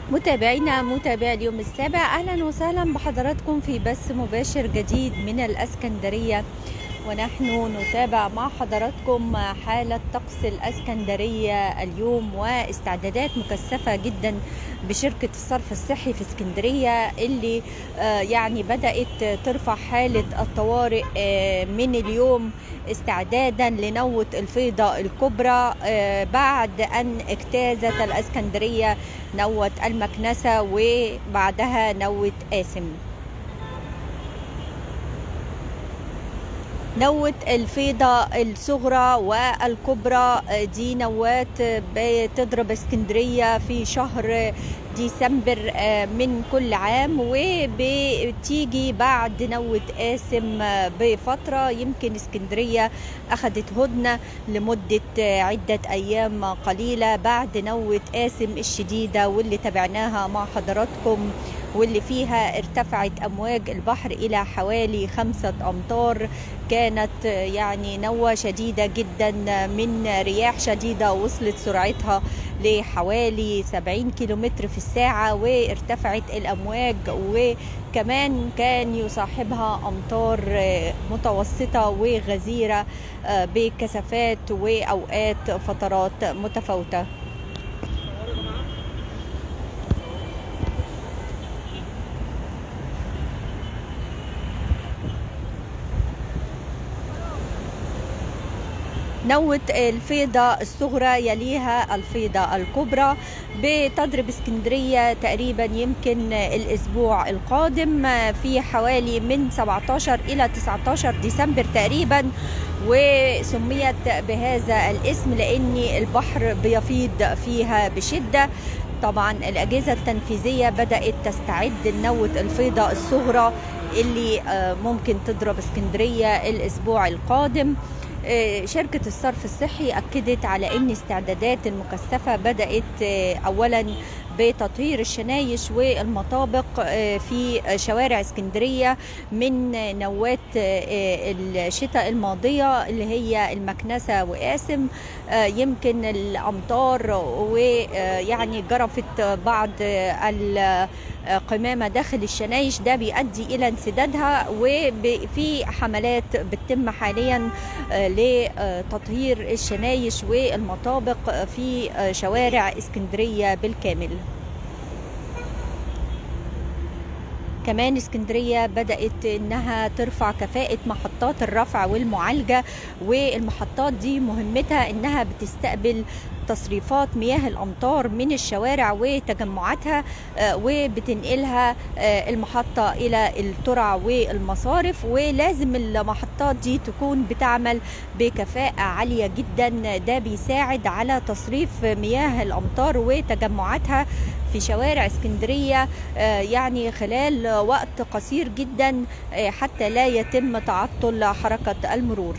متابعينا متابع اليوم السابع اهلا وسهلا بحضراتكم في بث مباشر جديد من الاسكندريه ونحن نتابع مع حضراتكم حالة طقس الاسكندرية اليوم واستعدادات مكثفة جدا بشركة الصرف الصحي في اسكندرية اللي آه، يعني بدأت ترفع حالة الطوارئ آه، من اليوم استعدادا لنوة الفيضة الكبرى آه، بعد أن اجتازت الاسكندرية نوة المكنسة وبعدها نوة آسم نوة الفيضة الصغرى والكبرى دي نوات بتضرب اسكندرية في شهر ديسمبر من كل عام وبتيجي بعد نوة قاسم بفترة يمكن اسكندرية أخذت هدنة لمدة عدة أيام قليلة بعد نوة قاسم الشديدة واللي تابعناها مع حضراتكم واللي فيها ارتفعت أمواج البحر إلى حوالي خمسة أمتار كانت يعني نوة شديدة جدا من رياح شديدة وصلت سرعتها لحوالي 70 كيلومتر في الساعة وارتفعت الأمواج وكمان كان يصاحبها أمطار متوسطة وغزيرة بكثافات وأوقات فترات متفاوتة نوة الفيضة الصغرى يليها الفيضة الكبرى بتضرب اسكندرية تقريبا يمكن الأسبوع القادم في حوالي من 17 إلى 19 ديسمبر تقريبا وسميت بهذا الاسم لأن البحر بيفيض فيها بشدة طبعا الأجهزة التنفيذية بدأت تستعد لنوة الفيضة الصغرى اللي ممكن تضرب اسكندرية الأسبوع القادم شركة الصرف الصحي أكدت على أن استعدادات المكثفة بدأت أولا بتطهير الشنايش والمطابق في شوارع اسكندرية من نوات الشتاء الماضية اللي هي المكنسة وقاسم يمكن الأمطار ويعني جرفت بعض القمامة داخل الشنايش ده بيؤدي إلى انسدادها وفي حملات بتتم حاليا لتطهير الشنايش والمطابق في شوارع اسكندرية بالكامل كمان اسكندرية بدأت انها ترفع كفاءة محطات الرفع والمعالجة والمحطات دي مهمتها انها بتستقبل تصريفات مياه الامطار من الشوارع وتجمعاتها وبتنقلها المحطه الى الترع والمصارف ولازم المحطات دي تكون بتعمل بكفاءه عاليه جدا ده بيساعد على تصريف مياه الامطار وتجمعاتها في شوارع اسكندريه يعني خلال وقت قصير جدا حتى لا يتم تعطل حركه المرور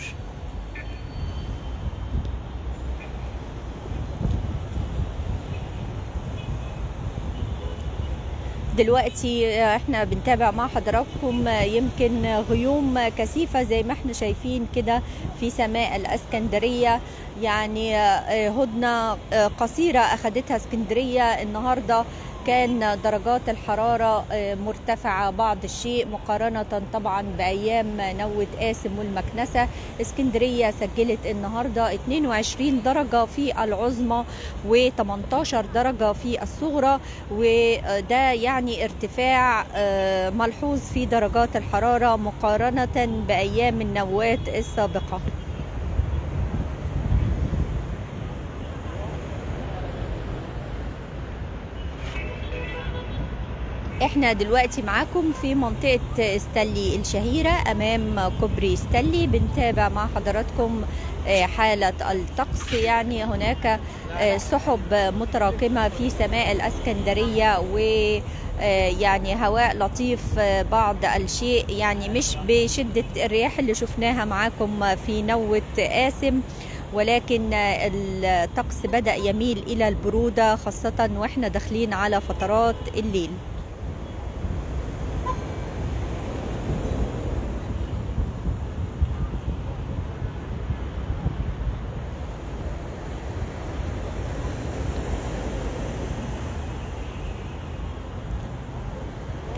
دلوقتي احنا بنتابع مع حضراتكم يمكن غيوم كثيفة زي ما احنا شايفين كده في سماء الاسكندرية يعني هدنة قصيرة اخدتها اسكندرية النهاردة كان درجات الحرارة مرتفعة بعض الشيء مقارنة طبعا بأيام نوة قاسم والمكنسة اسكندرية سجلت النهاردة 22 درجة في العظمى و18 درجة في الصغرى وده يعني ارتفاع ملحوظ في درجات الحرارة مقارنة بأيام النوات السابقة احنا دلوقتي معاكم في منطقة ستانلي الشهيرة امام كوبري ستانلي بنتابع مع حضراتكم حالة الطقس يعني هناك سحب متراكمة في سماء الاسكندرية و يعني هواء لطيف بعض الشيء يعني مش بشدة الرياح اللي شفناها معاكم في نوة قاسم ولكن الطقس بدأ يميل إلى البرودة خاصة وإحنا داخلين على فترات الليل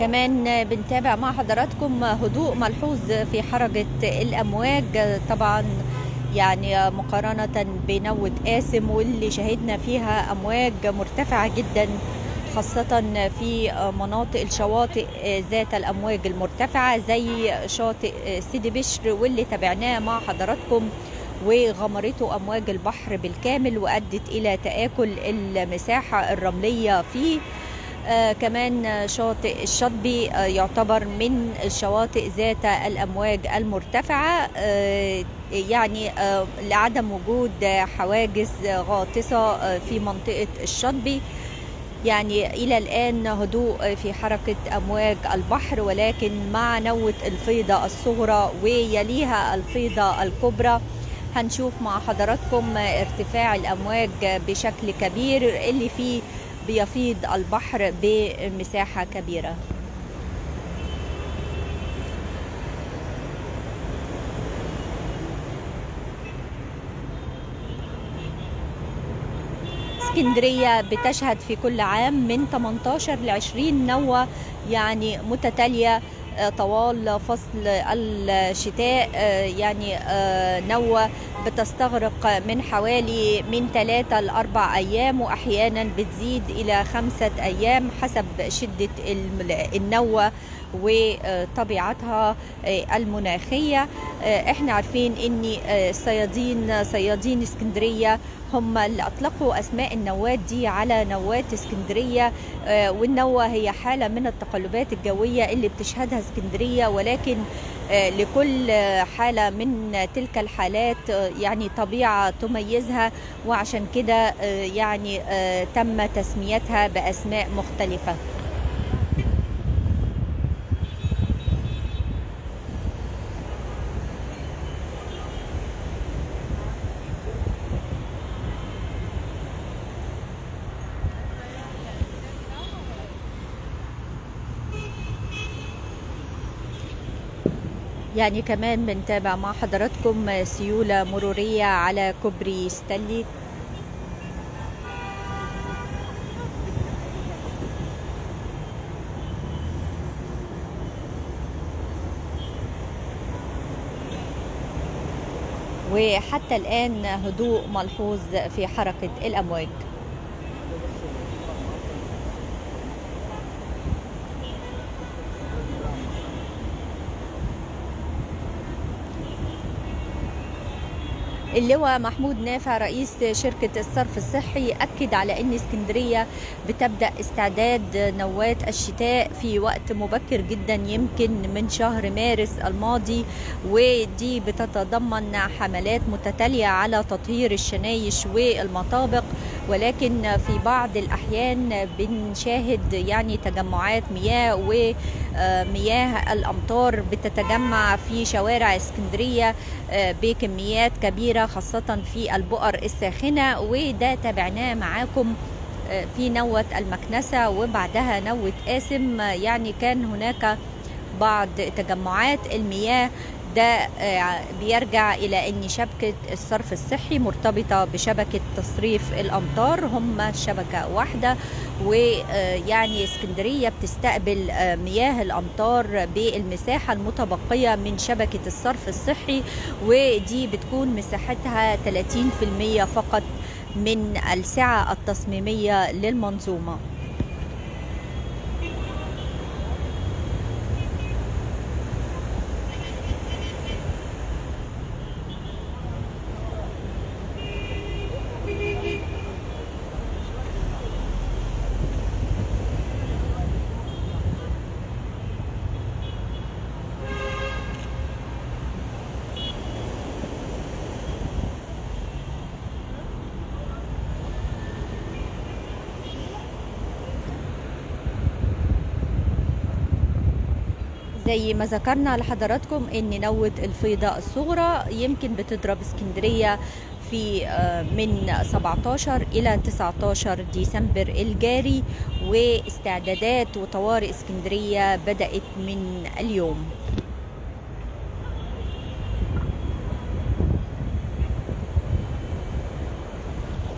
كمان بنتابع مع حضراتكم هدوء ملحوظ في حركة الأمواج طبعا يعني مقارنة بنوة قاسم واللي شهدنا فيها أمواج مرتفعة جدا خاصة في مناطق الشواطئ ذات الأمواج المرتفعة زي شاطئ سيدي بشر واللي تابعناه مع حضراتكم وغمرته أمواج البحر بالكامل وأدت إلى تآكل المساحة الرملية فيه آه كمان شاطئ الشطبي آه يعتبر من الشواطئ ذات الأمواج المرتفعة آه يعني آه لعدم وجود حواجز غاطسة آه في منطقة الشطبي يعني إلى الآن هدوء في حركة أمواج البحر ولكن مع نوة الفيضة الصغرى ويليها الفيضة الكبرى هنشوف مع حضراتكم ارتفاع الأمواج بشكل كبير اللي فيه بيفيض البحر بمساحة كبيرة اسكندرية بتشهد في كل عام من 18 ل 20 نوة يعني متتالية طوال فصل الشتاء يعني نوة بتستغرق من حوالي من ثلاثة لأربع أيام وأحيانا بتزيد إلى خمسة أيام حسب شدة النوة وطبيعتها المناخية احنا عارفين ان صيادين صيادين اسكندرية هم اللي اطلقوا اسماء النوات دي على نوات اسكندرية والنوة هي حالة من التقلبات الجوية اللي بتشهدها اسكندرية ولكن لكل حالة من تلك الحالات يعني طبيعة تميزها وعشان كده يعني تم تسميتها بأسماء مختلفة يعني كمان بنتابع مع حضراتكم سيولة مرورية على كوبري ستانلي وحتى الآن هدوء ملحوظ في حركة الأمواج اللواء محمود نافع رئيس شركة الصرف الصحي أكد على أن اسكندرية بتبدأ استعداد نوات الشتاء في وقت مبكر جدا يمكن من شهر مارس الماضي ودي بتتضمن حملات متتالية على تطهير الشنايش والمطابق ولكن في بعض الأحيان بنشاهد يعني تجمعات مياه ومياه الأمطار بتتجمع في شوارع اسكندرية بكميات كبيرة خاصة في البؤر الساخنة وده تابعناه معاكم في نوة المكنسة وبعدها نوة قاسم يعني كان هناك بعض تجمعات المياه ده بيرجع إلى أن شبكة الصرف الصحي مرتبطة بشبكة تصريف الأمطار هم شبكة واحدة ويعني اسكندرية بتستقبل مياه الأمطار بالمساحة المتبقية من شبكة الصرف الصحي ودي بتكون مساحتها 30% فقط من السعة التصميمية للمنظومة زي ما ذكرنا لحضراتكم ان نوة الفيضة الصغرى يمكن بتضرب اسكندرية في من 17 إلى 19 ديسمبر الجاري واستعدادات وطوارئ اسكندرية بدأت من اليوم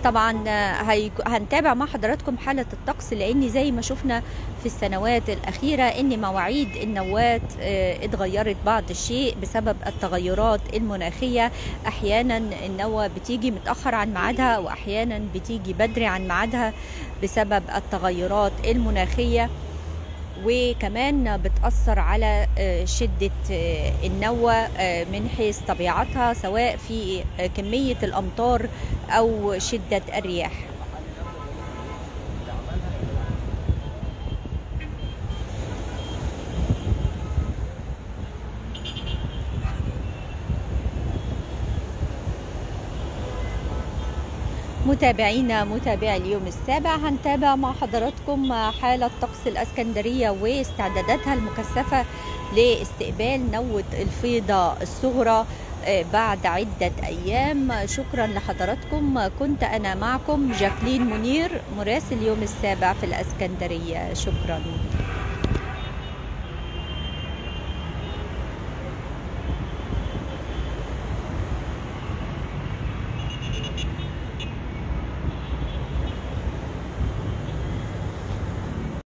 طبعا هي... هنتابع مع حضراتكم حالة الطقس لأن زي ما شفنا في السنوات الأخيرة إن مواعيد النوات اتغيرت بعض الشيء بسبب التغيرات المناخية أحيانا النوة بتيجي متأخر عن ميعادها وأحيانا بتيجي بدري عن ميعادها بسبب التغيرات المناخية وكمان بتأثر على شدة النوة من حيث طبيعتها سواء في كمية الأمطار أو شدة الرياح متابعينا متابعي اليوم السابع هنتابع مع حضراتكم حالة طقس الأسكندرية واستعداداتها المكثفة لاستقبال نوة الفيضة الصغرى بعد عدة أيام شكرا لحضراتكم كنت أنا معكم جاكلين منير مراسل اليوم السابع في الأسكندرية شكرا